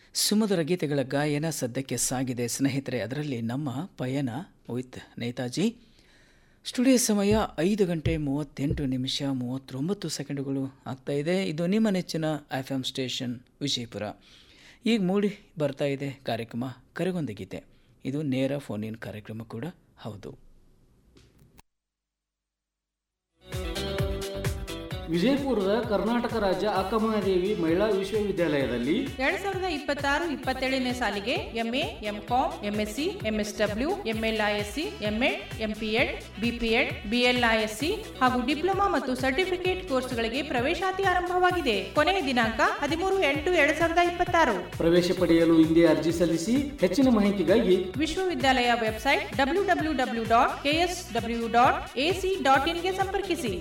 ಸುಮಧುರ ಗೀತೆಗಳ ಗಾಯನ ಸದ್ಯಕ್ಕೆ ಸಾಗಿದೆ ಸ್ನೇಹಿತರೆ ಅದರಲ್ಲಿ ನಮ್ಮ ಪಯಣ ವಿತ್ ನೇತಾಜಿ ಸ್ಟುಡಿಯೋ ಸಮಯ ಐದು ಗಂಟೆ ಮೂವತ್ತೆಂಟು ನಿಮಿಷ ಮೂವತ್ತೊಂಬತ್ತು ಸೆಕೆಂಡುಗಳು ಆಗ್ತಾ ಇದೆ ಇದು ನಿಮ್ಮ ನೆಚ್ಚಿನ ಎಫ್ ಎಮ್ ಸ್ಟೇಷನ್ ವಿಜಯಪುರ ಈಗ ಮೂಡಿ ಬರ್ತಾ ಇದೆ ಕಾರ್ಯಕ್ರಮ ಕರೆಗೊಂದು ಗೀತೆ ಇದು ನೇರ ಫೋನ್ ಇನ್ ಕಾರ್ಯಕ್ರಮ ಕೂಡ ಹೌದು ವಿಜಯಪುರದ ಕರ್ನಾಟಕ ರಾಜ್ಯ ಅಕ್ಕಮಹಾದೇವಿ ಮಹಿಳಾ ವಿಶ್ವವಿದ್ಯಾಲಯದಲ್ಲಿ ಎರಡ್ ಸಾವಿರದ ಇಪ್ಪತ್ತಾರು ಇಪ್ಪತ್ತೇಳನೇ ಸಾಲಿಗೆ MA MCom MSc MSW MLISc MEd MPEd BPEd BLISc ಹಾಗೂ ಡಿಪ್ಲೊಮಾ ಮತ್ತು ಸರ್ಟಿಫಿಕೇಟ್ ಕೋರ್ಸ್ಗಳಿಗೆ ಪ್ರವೇಶಾತಿ ಆರಂಭವಾಗಿದೆ ಕೊನೆಯ ದಿನಾಂಕ ಹದಿಮೂರು ಎಂಟು ಎರಡ್ ಸಾವಿರದ ಇಪ್ಪತ್ತಾರು ಪ್ರವೇಶ ಪಡೆಯಲು ಹಿಂದೆ ಅರ್ಜಿ ಸಲ್ಲಿಸಿ ಹೆಚ್ಚಿನ ಮಾಹಿತಿಗಾಗಿ ವಿಶ್ವವಿದ್ಯಾಲಯ website W W W dot KS W dot AC dot ಇನ್ಗೆ ಸಂಪರ್ಕಿಸಿ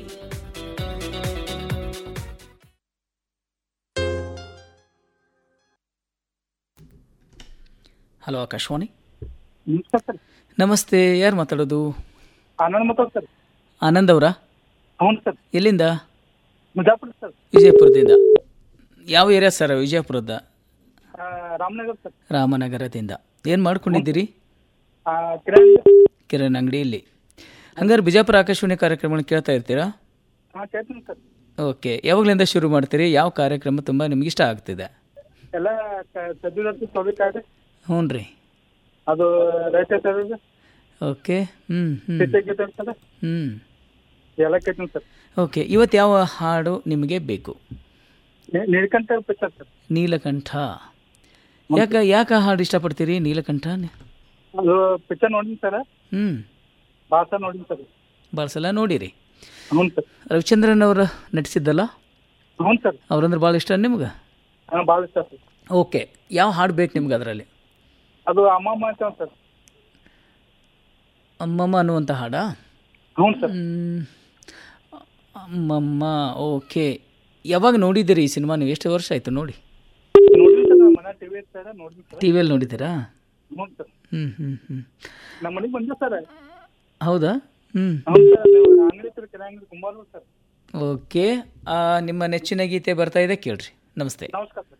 ಹಲೋ ಆಕಾಶವಾಣಿ ನಮಸ್ಕಾರ ಸರ್ ನಮಸ್ತೆ ಯಾರು ಮಾತಾಡೋದು ಆನಂದ್ ಮಾತಾಡ್ ಸರ್ ಆನಂದ್ ಅವರಾ ಹೌದು ಸರ್ ಎಲ್ಲಿಂದ ಮುಜಾಪುರ ಸರ್ ವಿಜಯಪುರದಿಂದ ಯಾವ ಏರಿಯಾ ಸರ್ ವಿಜಯಪುರದ ಆ, ರಾಮನಗರ್ ಸರ್ ರಾಮನಗರದಿಂದ ಏನು ಮಾಡ್ಕೊಂಡಿದ್ದೀರಿ ಆ, ಕಿರಾಣಿ ಕಿರಣ್ ಅಂಗಡಿಯಲ್ಲಿ ಹಂಗಾರೆ ಬಿಜಾಪುರ ಆಕಾಶವಾಣಿ ಕಾರ್ಯಕ್ರಮಗಳನ್ನ ಕೇಳ್ತಾ ಇರ್ತೀರಾ ಹಾಂ ಕೇಳ್ತೀನಿ ಸರ್ ಓಕೆ ಯಾವಾಗಲಿಂದ ಶುರು ಮಾಡ್ತೀರಿ ಯಾವ ಕಾರ್ಯಕ್ರಮ ತುಂಬ ನಿಮ್ಗೆ ಇಷ್ಟ ಆಗ್ತಿದೆ ಎಲ್ಲ ಸದ್ಯದರ್ತಿ ಸೌಲಭ್ಯ ಹ್ಞೂ ರೀ ಅದು ರೈತ ಸರ್ ಓಕೆ ಹ್ಞೂ ಹ್ಞೂ ಗೀತೆ ಗೀತೆ ಸರ್ ಹ್ಞೂ ಎಲ್ಲ ಕೇಳ್ತೀನಿ ಸರ್ ಓಕೆ ಇವತ್ತು ಯಾವ ಹಾಡು ನಿಮಗೆ ಬೇಕು ನೀಡ್ಕಂತ ಪಿಕ್ಚರ್ ಸರ್ ನೀಲಕಂಠ ಯಾಕೆ ಯಾಕೆ ಆ ಹಾಡು ಇಷ್ಟಪಡ್ತೀರಿ ನೀಲಕಂಠ ಅದು ಪಿಕ್ಚರ್ ನೋಡಿನಿ ಸರ್ ಹ್ಞೂ ಭಾಷಾ ನೋಡಿನಿ ಸರ್ ಭಾಳ ಸಲ ನೋಡಿರಿ ಹ್ಞೂ ಸರ್ ರವಿಚಂದ್ರನ್ ಅವರು ನಟಿಸಿದ್ದಲ್ಲ ಹ್ಞೂ ಸರ್ ಅವ್ರಂದ್ರೆ ಭಾಳ ಇಷ್ಟ ನಿಮ್ಗೆ ಹಾಂ ಭಾಳ ಇಷ್ಟ ಸರ್ ಓಕೆ ಯಾವ ಹಾಡು ಬೇಕು ನಿಮ್ಗೆ ಅದರಲ್ಲಿ ಅದು ಅಮ್ಮಮ್ಮ ಅಂತ ಸರ್ ಅಮ್ಮಮ್ಮ ಅನ್ನುವಂಥ ಹಾಡಾ ಹ್ಞೂ ಸರ್ ಹ್ಮ್. ಅಮ್ಮಮ್ಮ ಓಕೆ ಯಾವಾಗ ನೋಡಿದ್ದೀರಿ ಈ ಸಿನಿಮಾ ನೀವು ಎಷ್ಟು ವರ್ಷ ಆಯಿತು ನೋಡಿ ನೋಡಿನಿ ಸರ್ ನಮ್ಮ ಮನೆ ಟಿವಿ ಐತೆ ಸರ್ ನೋಡಿನಿ ಸರ್ ಟಿ ವಿಯಲ್ಲಿ ನೋಡಿದ್ದೀರಾ ಹ್ಞೂ ಸರ್ ಹ್ಞೂ ಹ್ಞೂ ಹ್ಞೂ ನಮ್ಮ ಮನೆಗೆ ಬಂದೆ ಸರ್ ಹೌದಾ ಹ್ಞೂ ಹ್ಞೂ ಸರ್ ನೀವು ಅಂಗಡಿ ಸರ್ ಕಿರಾಣಿ ಕುಮಾರ್ ಸರ್ ಓಕೆ ಆ, ನಿಮ್ಮ ನೆಚ್ಚಿನ ಗೀತೆ ಬರ್ತಾ ಇದೆ ಕೇಳ್ರಿ ನಮಸ್ತೆ ನಮಸ್ಕಾರ ಸರ್